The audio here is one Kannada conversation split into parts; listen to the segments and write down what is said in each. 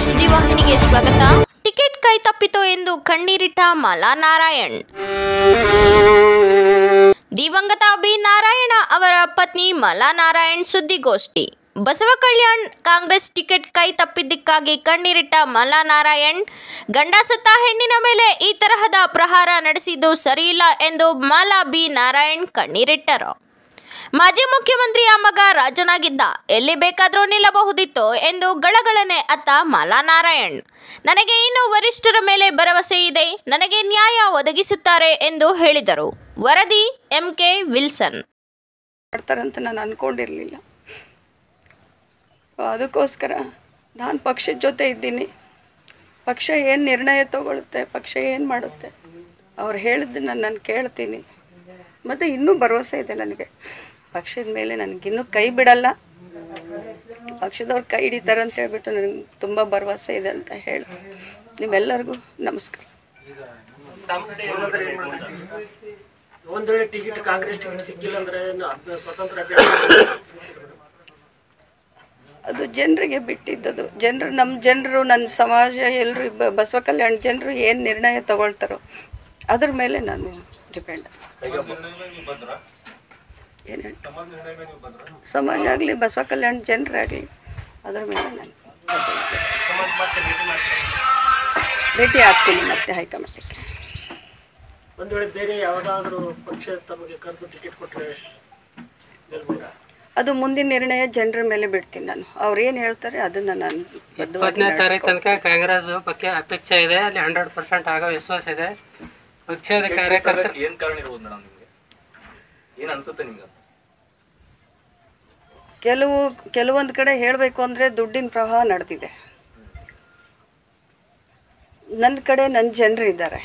ಸುದ್ದಿವಾಹಿನಿಗೆ ಸ್ವಾಗತ ಟಿಕೆಟ್ ಕೈ ತಪ್ಪಿತು ಎಂದು ಕಣ್ಣೀರಿಟ್ಟ ಮಾಲಾ ನಾರಾಯಣ್ ದಿವಂಗತ ಬಿ ನಾರಾಯಣ ಅವರ ಪತ್ನಿ ಮಾಲಾ ನಾರಾಯಣ್ ಸುದ್ದಿಗೋಷ್ಠಿ ಬಸವ ಕಲ್ಯಾಣ್ ಕಾಂಗ್ರೆಸ್ ಟಿಕೆಟ್ ಕೈ ತಪ್ಪಿದ್ದಕ್ಕಾಗಿ ಕಣ್ಣೀರಿಟ್ಟ ಮಾಲಾ ನಾರಾಯಣ್ ಗಂಡ ಸತ್ತ ಹೆಣ್ಣಿನ ಮೇಲೆ ಈ ತರಹದ ಪ್ರಹಾರ ನಡೆಸಿದ್ದು ಸರಿಯಿಲ್ಲ ಎಂದು ಮಾಲಾ ಬಿ ನಾರಾಯಣ್ ಕಣ್ಣೀರಿಟ್ಟರು ಮಾಜಿ ಮುಖ್ಯಮಂತ್ರಿಯ ಮಗ ರಾಜನಾಗಿದ್ದ ಎಲ್ಲಿ ಬೇಕಾದರೂ ನಿಲ್ಲಬಹುದಿತ್ತು ಎಂದು ಗಳಗಳನೆ ಅತ್ತ ಮಾಲಾ ನಾರಾಯಣ್ ನನಗೆ ಇನ್ನು ವರಿಷ್ಠರ ಮೇಲೆ ಭರವಸೆ ಇದೆ ನನಗೆ ನ್ಯಾಯ ಒದಗಿಸುತ್ತಾರೆ ಎಂದು ಹೇಳಿದರು ವರದಿ ಎಂಕೆ ವಿಲ್ಸನ್ ಮಾಡ್ತಾರಂತ ನಾನು ಅಂದ್ಕೊಂಡಿರಲಿಲ್ಲ ಸೊ ಅದಕ್ಕೋಸ್ಕರ ನಾನು ಪಕ್ಷದ ಜೊತೆ ಇದ್ದೀನಿ ಪಕ್ಷ ಏನು ನಿರ್ಣಯ ತಗೊಳುತ್ತೆ ಪಕ್ಷ ಏನು ಮಾಡುತ್ತೆ ಅವ್ರು ಹೇಳಿದ್ದನ್ನು ನಾನು ಕೇಳ್ತೀನಿ ಮತ್ತು ಇನ್ನೂ ಭರವಸೆ ಇದೆ ನನಗೆ ಪಕ್ಷದ ಮೇಲೆ ನನಗಿನ್ನೂ ಕೈ ಬಿಡಲ್ಲ ಪಕ್ಷದವ್ರು ಕೈ ಹಿಡಿತಾರೆ ಅಂತ ಹೇಳ್ಬಿಟ್ಟು ನನಗೆ ತುಂಬ ಭರವಸೆ ಇದೆ ಅಂತ ಹೇಳಿ ನಿಮ್ಮೆಲ್ಲರಿಗೂ ನಮಸ್ಕಾರ ಒಂದ್ ವೇಳೆ ಟಿಕೆಟ್ ಕಾಂಗ್ರೆಸ್ ಟಿಕೆಟ್ ಸಿಕ್ಕಿಲ್ಲ ಅಂದ್ರೆ ಏನು ಅಭ್ಯ- ಸ್ವತಂತ್ರ ಅಭ್ಯರ್ಥಿ ಅದು ಜನರಿಗೆ ಬಿಟ್ಟಿದ್ದದು ಜನರು ನಮ್ಮ ಜನರು ನನ್ನ ಸಮಾಜ ಎಲ್ಲರೂ ಬಸವ ಕಲ್ಯಾಣ ಜನರು ಏನು ನಿರ್ಣಯ ತಗೊಳ್ತಾರೋ ಅದ್ರ ಮೇಲೆ ನಾನು ಡಿಪೆಂಡ್ ಏನು ಹೇಳಿ ಸಮಾಜ ಆಗಲಿ ಬಸವ ಕಲ್ಯಾಣ ಜನರಾಗಲಿ ಅದ್ರ ಮೇಲೆ ನಾನು ಭೇಟಿ ಆಗ್ತೀನಿ ಮತ್ತೆ ಹೈಕಮಾಂಡಿಗೆ ಒಂದ್ ವೇಳೆ ಬೇರೆ ಯಾವ್ದಾದ್ರು ಪಕ್ಷ ತಮಗೆ ಕರೆದು ಟಿಕೆಟ್ ಕೊಟ್ರೆ ಗೆಲ್ಬೋದಾ? ಅದು ಮುಂದಿನ ನಿರ್ಣಯ ಜನರ ಮೇಲೆ ಬಿಡ್ತೀನಿ ನಾನು ಅವ್ರು ಏನು ಹೇಳ್ತಾರೆ ಅದನ್ನು ನಾನು ಬದ್ಧವಾಗಿ ಇಪ್ಪತ್ತನೇ ತಾರೀಕು ತನಕ ಕಾಂಗ್ರೆಸ್ ಬಗ್ಗೆ ಅಪೇಕ್ಷೆ ಇದೆ ಅಲ್ಲಿ ಹಂಡ್ರೆಡ್ ಪರ್ಸೆಂಟ್ ಆಗೋ ವಿಶ್ವಾಸ ಇದೆ ಪಕ್ಷದ ಕಾರ್ಯಕರ್ತರು ಏನ್ ಕಾರಣ ಇರ್ಬೋದು ಮೇಡಮ್ ನಿಮ್ಗೆ ಏನ್ ಅನ್ಸುತ್ತೆ ನಿಮ್ಗೆ ಕೆಲವು ಕೆಲವೊಂದು ಕಡೆ ಹೇಳಬೇಕು ಅಂದರೆ ದುಡ್ಡಿನ ಪ್ರವಾಹ ನಡೆದಿದೆ ನನ್ನ ಕಡೆ ನನ್ನ ಜನರಿದ್ದಾರೆ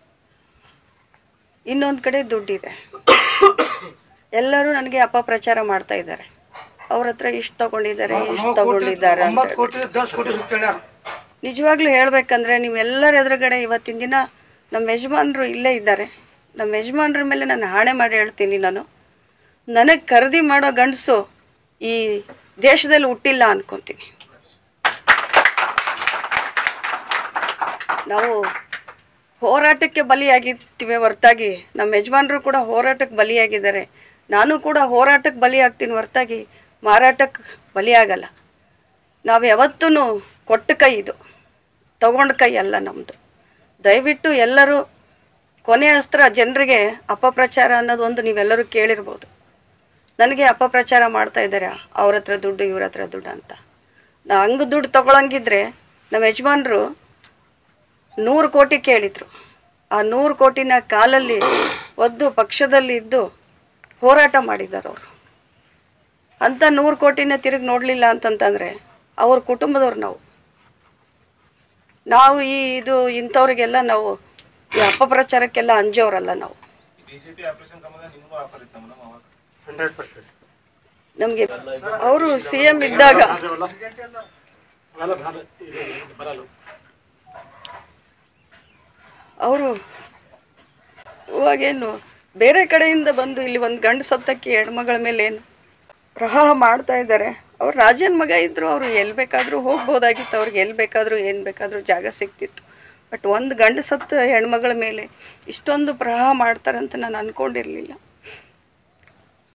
ಇನ್ನೊಂದು ಕಡೆ ದುಡ್ಡಿದೆ ಎಲ್ಲರೂ ನನಗೆ ಅಪಪ್ರಚಾರ ಮಾಡ್ತಾ ಇದ್ದಾರೆ ಅವ್ರ ಹತ್ರ ಇಷ್ಟು ತಗೊಂಡಿದ್ದಾರೆ ಇಷ್ಟು ತಗೊಂಡಿದ್ದಾರೆ ಅಂತ ಹೇಳ್ಬಿಟ್ಟು. ನಿಜವಾಗ್ಲೂ ಹೇಳ್ಬೇಕಂದ್ರೆ ನೀವೆಲ್ಲರ ಎದುರುಗಡೆ ಇವತ್ತಿನ ದಿನ ನಮ್ಮ ಯಜಮಾನರು ಇಲ್ಲೇ ಇದ್ದಾರೆ ನಮ್ಮ ಯಜಮಾನ್ರ ಮೇಲೆ ನಾನು ಹಾಣೆ ಮಾಡಿ ಹೇಳ್ತೀನಿ ನಾನು ನನಗೆ ಖರೀದಿ ಮಾಡೋ ಗಂಡಸು ಈ ದೇಶದಲ್ಲಿ ಹುಟ್ಟಿಲ್ಲ ಅನ್ಕೊಂತೀನಿ ನಾವು ಹೋರಾಟಕ್ಕೆ ಬಲಿಯಾಗಿರ್ತೀವಿ ಹೊರತಾಗಿ ನಮ್ಮ ಯಜಮಾನರು ಕೂಡ ಹೋರಾಟಕ್ಕೆ ಬಲಿಯಾಗಿದ್ದಾರೆ ನಾನು ಕೂಡ ಹೋರಾಟಕ್ಕೆ ಬಲಿಯಾಗ್ತೀನಿ ಹೊರತಾಗಿ ಮಾರಾಟಕ್ಕೆ ಬಲಿಯಾಗಲ್ಲ ನಾವು ಯಾವತ್ತೂ ಕೊಟ್ಟ ಕೈ ಇದು ತಗೊಂಡ ಕೈ ಅಲ್ಲ ನಮ್ಮದು ದಯವಿಟ್ಟು ಎಲ್ಲರೂ ಕೊನೆ ಅಸ್ತ್ರ ಜನರಿಗೆ ಅಪಪ್ರಚಾರ ಅನ್ನೋದು ಒಂದು ನೀವೆಲ್ಲರೂ ಕೇಳಿರ್ಬೋದು ನನಗೆ ಅಪಪ್ರಚಾರ ಮಾಡ್ತಾ ಇದ್ದಾರೆ ಅವ್ರ ಹತ್ರ ದುಡ್ಡು ಇವ್ರ ಹತ್ರ ದುಡ್ಡು ಅಂತ ನಾ ಹಂಗೆ ದುಡ್ಡು ತಗೊಳಂಗಿದ್ರೆ ನಮ್ಮ ಯಜಮಾನರು ನೂರು ಕೋಟಿ ಕೇಳಿದ್ರು ಆ ನೂರು ಕೋಟಿನ ಕಾಲಲ್ಲಿ ಒದ್ದು ಪಕ್ಷದಲ್ಲಿ ಇದ್ದು ಹೋರಾಟ ಮಾಡಿದ್ದಾರೆ ಅವರು ಅಂಥ ನೂರು ಕೋಟಿನ ತಿರುಗಿ ನೋಡಲಿಲ್ಲ ಅಂತಂತಂದರೆ ಅವ್ರ ಕುಟುಂಬದವ್ರು ನಾವು ನಾವು ಈ ಇದು ಇಂಥವ್ರಿಗೆಲ್ಲ ನಾವು ಈ ಅಪಪ್ರಚಾರಕ್ಕೆಲ್ಲ ಅಂಜೋರಲ್ಲ ನಾವು ಹಂಡ್ರೆಡ್ ಪರ್ಸೆಂಟ್ ನಮಗೆ ಅವರು ಸಿ ಎಂ ಇದ್ದಾಗ ಬರಲ್ಲ, ಬರಲ್ಲ, ಇದು ಬರಲ್ಲ. ಅವರು ಇವಾಗೇನು ಬೇರೆ ಕಡೆಯಿಂದ ಬಂದು ಇಲ್ಲಿ ಒಂದು ಗಂಡು ಸತ್ತಕ್ಕೆ ಹೆಣ್ಮಗಳ ಮೇಲೆ ಏನು ಪ್ರಹಾರ ಮಾಡ್ತಾ ಇದ್ದಾರೆ ಅವ್ರು ರಾಜನ ಮಗ ಇದ್ದರು ಅವರು ಎಲ್ಲಿ ಬೇಕಾದರೂ ಹೋಗ್ಬೋದಾಗಿತ್ತು ಅವ್ರಿಗೆ ಎಲ್ಲಿ ಬೇಕಾದರೂ ಏನು ಬೇಕಾದರೂ ಜಾಗ ಸಿಗ್ತಿತ್ತು ಬಟ್ ಒಂದು ಗಂಡು ಸತ್ತ ಹೆಣ್ಮಗಳ ಮೇಲೆ ಇಷ್ಟೊಂದು ಪ್ರಹಾರ ಮಾಡ್ತಾರಂತ ನಾನು ಅಂದ್ಕೊಂಡಿರಲಿಲ್ಲ